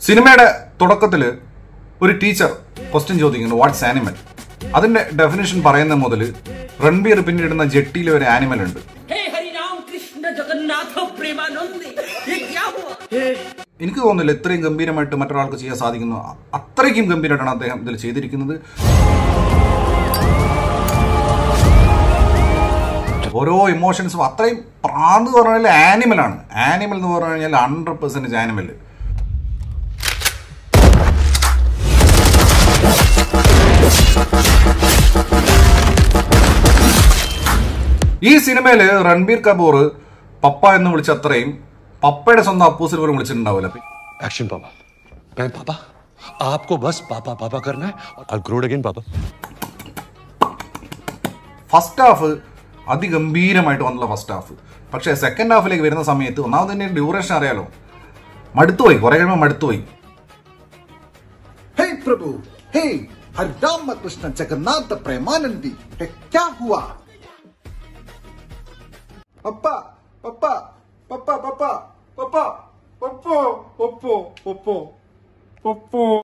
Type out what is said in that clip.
സിനിമയുടെ തുടക്കത്തിൽ ഒരു ടീച്ചർ ക്വസ്റ്റ്യൻ ചോദിക്കുന്നു വാട്ട്സ് ആനിമൽ അതിന്റെ ഡെഫിനേഷൻ പറയുന്ന മുതൽ റൺബീർ പിന്നിടുന്ന ജെട്ടിയിലെ ഒരു ആനിമൽ ഉണ്ട് हे हरि राम कृष्ण जगन्नाथ प्रेमानंद ये क्या हुआ എനിക്ക് തോന്നുന്നില്ല ഇത്രയും ഗംഭീരമായിട്ട് മറ്റൊരാൾക്ക് ചെയ്യാൻ സാധിക്കുന്നു അ- അത്രയ്ക്കും ഗംഭീരമായിട്ടാണ് അദ്ദേഹം ഇതിൽ ചെയ്തിരിക്കുന്നത് ഓരോ ഇമോഷൻസും അത്രയും പ്രാന്ത് എന്ന് പറഞ്ഞാൽ ആനിമലാണ് ആനിമൽ എന്ന് പറഞ്ഞു കഴിഞ്ഞാൽ ഹൺഡ്രഡ് പെർസെൻറ്റേജ് ആനിമൽ ഈ സിനിമയിൽ രൺബീർ കപൂർ പപ്പ എന്ന് വിളിച്ച അത്രയും പപ്പയുടെ സ്വന്തം അപ്പൂസിൽ പോലും വിളിച്ചിട്ടുണ്ടാവില്ല एक्शन पापा मैं पापा आपको बस पापा पापा करना है और ग्रोड अगेन पापा ഫസ്റ്റ് ഹാഫ് അതിഗംഭീരമായിട്ട് വന്നുള്ള ഫസ്റ്റ് ഹാഫ് പക്ഷേ സെക്കൻഡ് ഹാഫിലേക്ക് വരുന്ന സമയത്ത് ഒന്നാമത് തന്നെ ഡ്യൂറേഷൻ അറിയാലോ മടുത്തുപോയി കുറെ കഴിയുമ്പോൾ മടുത്തുപോയി हे प्रभु हे हरि राम कृष्ण जगन्नाथ प्रेमानंदी हे क्या हुआ पप्पा पप्पा पप्पा पप्पा पप्पा पप्पा पप्पा पप्पा पप्पा